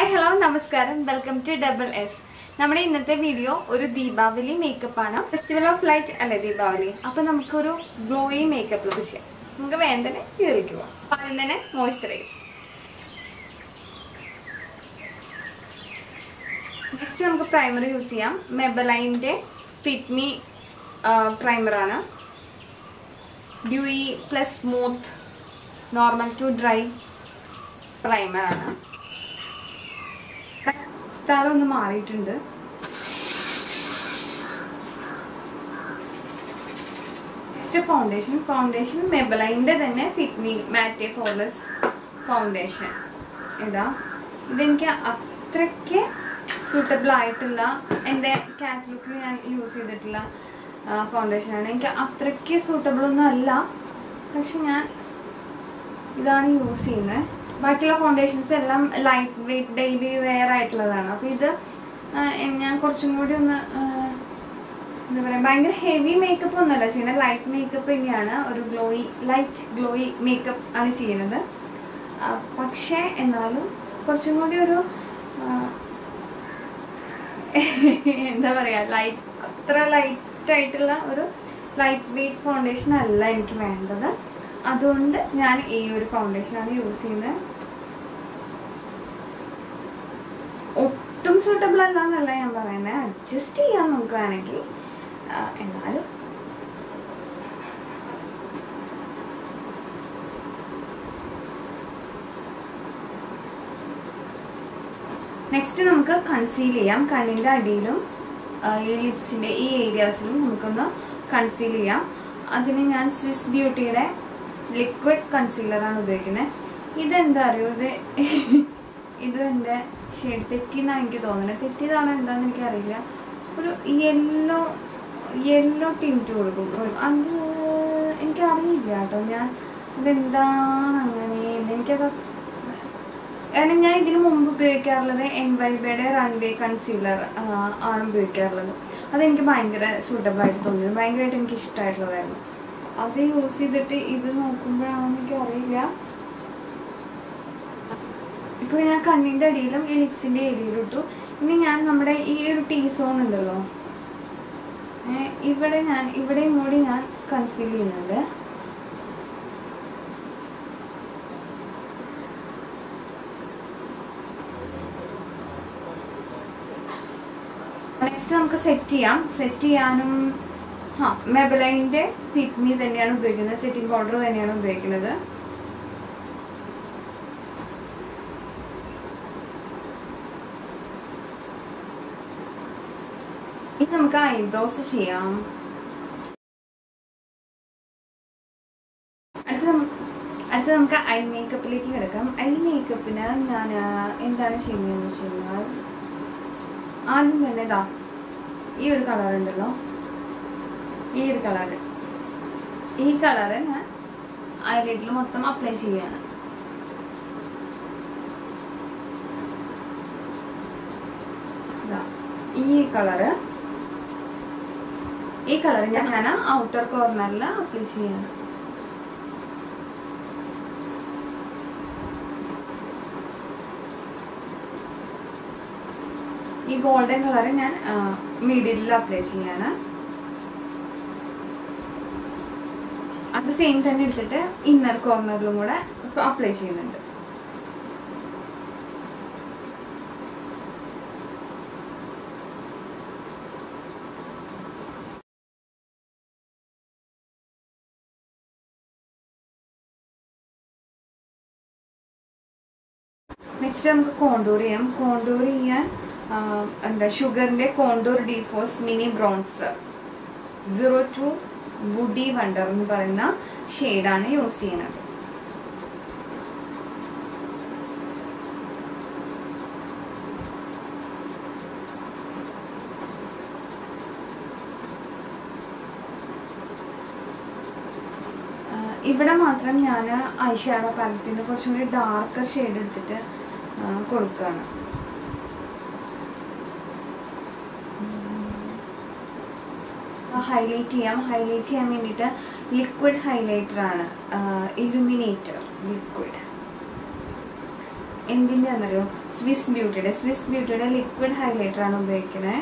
hi hello നമസ്കാരം welcome to double S നമ്മുടെ ഇന്നത്തെ വീഡിയോ ഒരു ദീപാവലി മേക്കപ്പ് ആണ് ഫെസ്റ്റിവൽ ഓഫ് ലൈറ്റ് അല്ലേ ദീപാവലി അപ്പൊ നമുക്കൊരു ഗ്ലോയി മേക്കപ്പ് ലുക്ക് ചെയ്യാം നമുക്ക് വേണ്ടത് കീറിക്കുക ആദ്യം തന്നെ മോയ്സ്ചറൈസ് നെക്സ്റ്റ് നമുക്ക് പ്രൈമർ യൂസ് ചെയ്യാം മെബലൈൻ്റെ ഫിറ്റ്മി പ്രൈമറാണ് dewy plus smooth normal to dry പ്രൈമറാണ് സ്ഥലം ഒന്ന് മാറിയിട്ടുണ്ട് നെക്സ്റ്റ് ഫൗണ്ടേഷൻ ഫൗണ്ടേഷൻ മെബലൈൻ്റെ തന്നെ ഫിറ്റ്മി മാറ്റെ പോലസ് ഫൗണ്ടേഷൻ ഇതാ ഇതെനിക്ക് അത്രയ്ക്ക് സൂട്ടബിൾ ആയിട്ടുള്ള എൻ്റെ കാറ്റ് ലുക്കിൽ ഞാൻ യൂസ് ചെയ്തിട്ടുള്ള ഫൗണ്ടേഷനാണ് എനിക്ക് അത്രയ്ക്ക് സൂട്ടബിൾ ഒന്നും അല്ല പക്ഷെ ഞാൻ ഇതാണ് യൂസ് ചെയ്യുന്നത് ബാക്കിയുള്ള ഫൗണ്ടേഷൻസ് എല്ലാം ലൈറ്റ് വെയ്റ്റ് ഡെയിലി വെയർ ആയിട്ടുള്ളതാണ് അപ്പോൾ ഇത് ആ, ഞാൻ കുറച്ചും കൂടി ഒന്ന് ആ, എന്താ പറയുക ഭയങ്കര ഹെവി മേക്കപ്പ് ഒന്നുമല്ല ചെയ്യുന്നത് ലൈറ്റ് മേക്കപ്പ് തന്നെയാണ് ഒരു ഗ്ലോയി ലൈറ്റ് ഗ്ലോയി മേക്കപ്പ് ആണ് ചെയ്യുന്നത് ആ, പക്ഷേ എന്നാലും കുറച്ചും കൂടി ഒരു ആ, എന്താ പറയുക ലൈറ്റ് അത്ര ലൈറ്റ് ആയിട്ടുള്ള ഒരു ലൈറ്റ് വെയ്റ്റ് ഫൗണ്ടേഷൻ അല്ല എനിക്ക് വേണ്ടത് അതുകൊണ്ട് ഞാൻ ഈ ഒരു ഫൗണ്ടേഷനാണ് യൂസ് ചെയ്യുന്നത് ഒട്ടും സൂട്ടബിൾ അല്ല എന്നല്ല ഞാൻ പറയുന്നത് അഡ്ജസ്റ്റ് ചെയ്യാൻ നോക്കുകയാണെങ്കിൽ ആ, എന്നാലും നെക്സ്റ്റ് നമുക്ക് കൺസീൽ ചെയ്യാം കണ്ണിൻ്റെ അടിയിലും ആ, ഈ ലിപ്സിൻ്റെ ഈ ഏരിയാസിലും നമുക്കൊന്ന് കൺസീൽ ചെയ്യാം അതിന് ഞാൻ സ്വിസ് ബ്യൂട്ടിയുടെ ലിക്വിഡ് കൺസീലറാണ് ഉപയോഗിക്കുന്നത് ഇതെന്താ അറിയോ ഇത് ഇത് എൻ്റെ ഷെയ്ഡ് തെറ്റിന്നാണ് എനിക്ക് തോന്നുന്നത് തെറ്റിയതാണോ എന്താണെന്ന് എനിക്കറിയില്ല ഒരു യെല്ലോ യെല്ലോ ടിൻറ്റ് കൊടുക്കും ഒരു- അത് എനിക്കറിയില്ല കേട്ടോ ഞാൻ ഇതെന്താണ് അങ്ങനെ എനിക്കത് കാരണം ഞാൻ ഇതിന് മുമ്പ് ഉപയോഗിക്കാറുള്ളത് എൻ വൈബയുടെ റൺവേ കൺസീലർ ആണ് ഉപയോഗിക്കാറുള്ളത് അതെനിക്ക് ഭയങ്കര സൂട്ടബിൾ ആയിട്ട് തോന്നിയത് ഭയങ്കരമായിട്ട് എനിക്ക് ഇഷ്ടമായിട്ടുള്ളതായിരുന്നു അത് യൂസ് ചെയ്തിട്ട് ഇത് നോക്കുമ്പോഴാണെന്ന് എനിക്ക് അറിയില്ല ഇപ്പോൾ ഞാൻ കണ്ണിൻ്റെ അടിയിലും ഈ ലിപ്സിൻ്റെ ഏരിയയിലും ഇട്ടു ഇനി ഞാൻ നമ്മുടെ ഈ ഒരു ടീ സോൺ ഉണ്ടല്ലോ ഏ, ഇവിടെ ഞാൻ ഇവിടെയും കൂടി ഞാൻ കൺസീൽ ചെയ്യുന്നുണ്ട് നെക്സ്റ്റ് നമുക്ക് സെറ്റ് ചെയ്യാം സെറ്റ് ചെയ്യാനും ആ മെബലൈൻ്റെ ഫിറ്റ്മി തന്നെയാണ് ഉപയോഗിക്കുന്നത് സെറ്റിംഗ് പൗഡർ തന്നെയാണ് ഉപയോഗിക്കുന്നത് ഇനി നമുക്ക് ഐബ്രോസ് ചെയ്യാം അടുത്ത നം- അടുത്ത നമുക്ക് ഐ മേക്കപ്പിലേക്ക് കിടക്കാം ഐ മേക്കപ്പിന് ഞാൻ ആ, എന്താണ് ചെയ്യുന്നതെന്ന് വെച്ച് കഴിഞ്ഞാൽ ആദ്യം തന്നെ ഇതാ ഈ ഒരു കളർ ഉണ്ടല്ലോ ഈ ഒരു കളറ് ഈ കളറ് ഞാൻ ഐലൈറ്റിൽ മൊത്തം അപ്ലൈ ചെയ്യാണ് ഇതാ, ഈ കളറ് ഈ കളർ ഞാൻ ഞാൻ ഔട്ടർ കോർണറിൽ അപ്ലൈ ചെയ്യാണ് ഈ ഗോൾഡൻ കളർ ഞാൻ മിഡിലിൽ അപ്ലൈ ചെയ്യാണ് അത് സെയിം തന്നെ എടുത്തിട്ട് ഇന്നർ കോർണറിലും കൂടെ അപ്ലൈ ചെയ്യുന്നുണ്ട് നെക്സ്റ്റ് നമുക്ക് കോണ്ടൂർ ചെയ്യാം കോണ്ടൂർ ചെയ്യാൻ ആ, എന്താ ഷുഗറിന്റെ കോണ്ടൂർ ഡിഫോസ് mini bronze zero two woody wonder എന്ന് പറയുന്ന ഷെയ്ഡാണ് യൂസ് ചെയ്യുന്നത് ആ, ഇവിടെ മാത്രം ഞാൻ ഐഷാഡോ പാലറ്റിൽ നിന്ന് കുറച്ചും കൂടി ഡാർക്കർ ഷെയ്ഡ് എടുത്തിട്ട് ആ, കൊടുക്കുകയാണ് ഹൈലൈറ്റ് ചെയ്യാം ഹൈലൈറ്റ് ചെയ്യാൻ വേണ്ടിയിട്ട് ലിക്വിഡ് ഹൈലൈറ്റർ ആണ് ഇലുമിനേറ്റർ ലിക്വിഡ് എന്തിൻ്റെ ആണെന്നറിയോ സ്വിസ് ബ്യൂട്ടിയുടെ സ്വിസ് ബ്യൂട്ടിയുടെ ലിക്വിഡ് ഹൈലൈറ്റർ ആണ് ഉപയോഗിക്കുന്നത്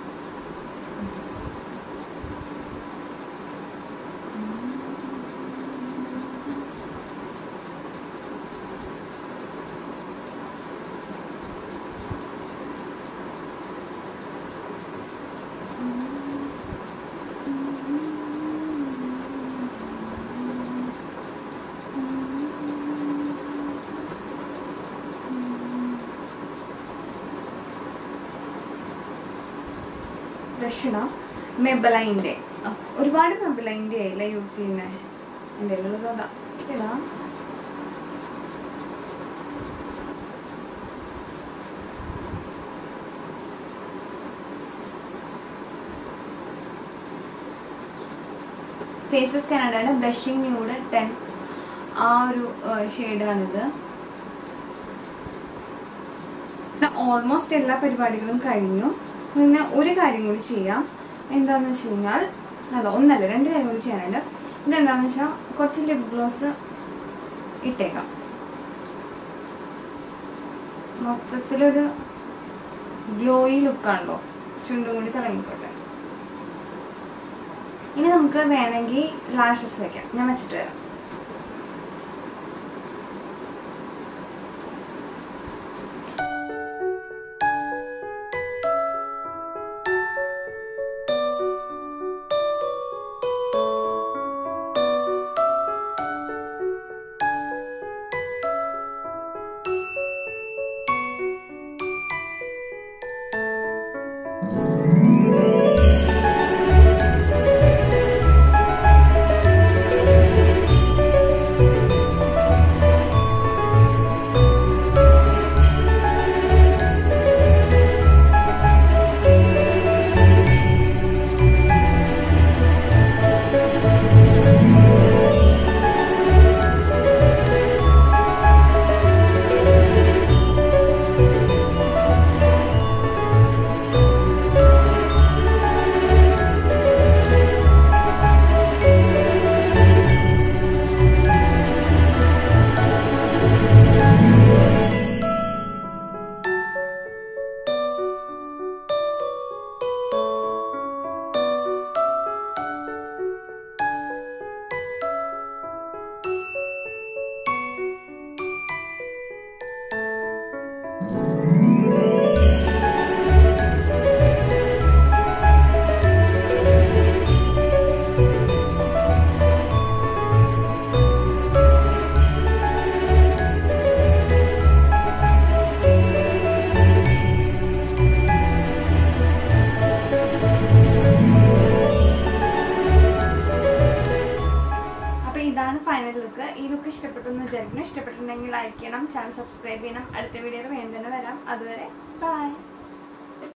ബ്രഷ് മെബലൈൻ്റെ ഒരുപാട് മെബലൈൻ്റെ ആയില്ല യൂസ് ചെയ്യുന്നത് എൻ്റെ ഉള്ളത് അതാ ഇടാം ഫേസസ് കനഡയുടെ ബ്ലഷിംഗ് ന്യൂഡ് ടെൻ ആ ഒരു ഷെയ്ഡാണിത് ഓൾമോസ്റ്റ് എല്ലാ പരിപാടികളും കഴിഞ്ഞു പിന്നെ ഒരു കാര്യം കൂടി ചെയ്യാം എന്താണെന്ന് വെച്ച് കഴിഞ്ഞാൽ അല്ല ഒന്നല്ല രണ്ട് കാര്യം കൂടി ചെയ്യാനുണ്ട് ഇതെന്താണെന്ന് വെച്ചാൽ കുറച്ച് ലിപ് ഗ്ലോസ് ഇട്ടേക്കാം മൊത്തത്തിലൊരു ഗ്ലോയി ലുക്കാണല്ലോ ചുണ്ടും കൂടി തിളങ്ങിക്കോട്ടെ ഇനി നമുക്ക് വേണമെങ്കിൽ ലാഷസ് വെക്കാം ഞാൻ വെച്ചിട്ട് വരാം അപ്പോൾ ഇതാണ് ഫൈനൽ ലുക്ക് ഈ ലുക്ക് ഇഷ്ടപ്പെട്ടു എന്ന് വിചാരിക്കുന്നു ഇഷ്ടപ്പെട്ടിട്ടുണ്ടെങ്കിൽ ലൈക്ക് ചെയ്യണം ചാനൽ സബ്സ്ക്രൈബ് ചെയ്യണം അടുത്ത വീഡിയോയിൽ വേഗം തന്നെ വരാം അതുവരെ ബൈ